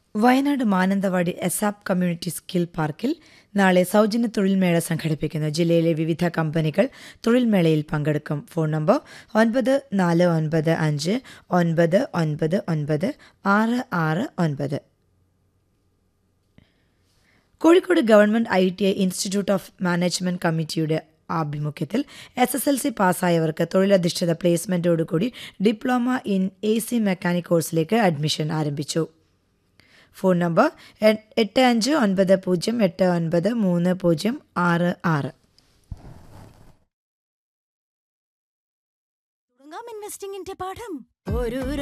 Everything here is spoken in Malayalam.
Wayanad Mananthavady ASAP community skill പാർക്കിൽ നാളെ സൗജന്യ തൊഴിൽമേള സംഘടിപ്പിക്കുന്നു ജില്ലയിലെ വിവിധ കമ്പനികൾ തൊഴിൽമേളയിൽ പങ്കെടുക്കും ഫോൺ നമ്പർ ഒൻപത് നാല് ഒൻപത് അഞ്ച് ഒൻപത് ഒൻപത് ഒൻപത് ആറ് ആറ് ഒൻപത് Kozhikode government I T I institute of management കമ്മിറ്റിയുടെ ആഭിമുഖ്യത്തിൽ എസ് എസ് എൽ സി പാസ്സായവർക്ക് തൊഴിലധിഷ്ഠിത പ്ലേസ്മെന്റോടുകൂടി diploma in A C mechanic കോഴ്സിലേക്ക് അഡ്മിഷൻ ആരംഭിച്ചു ഫോൺ നമ്പർ എ- എട്ട് അഞ്ച് ഒൻപത് പൂജ്യം എട്ട് ഒൻപത് മൂന്ന് പൂജ്യം ആറ് ആറ് തുടങ്ങാം ഇൻവെസ്റ്റിംഗിന്റെ പാഠം ഒരു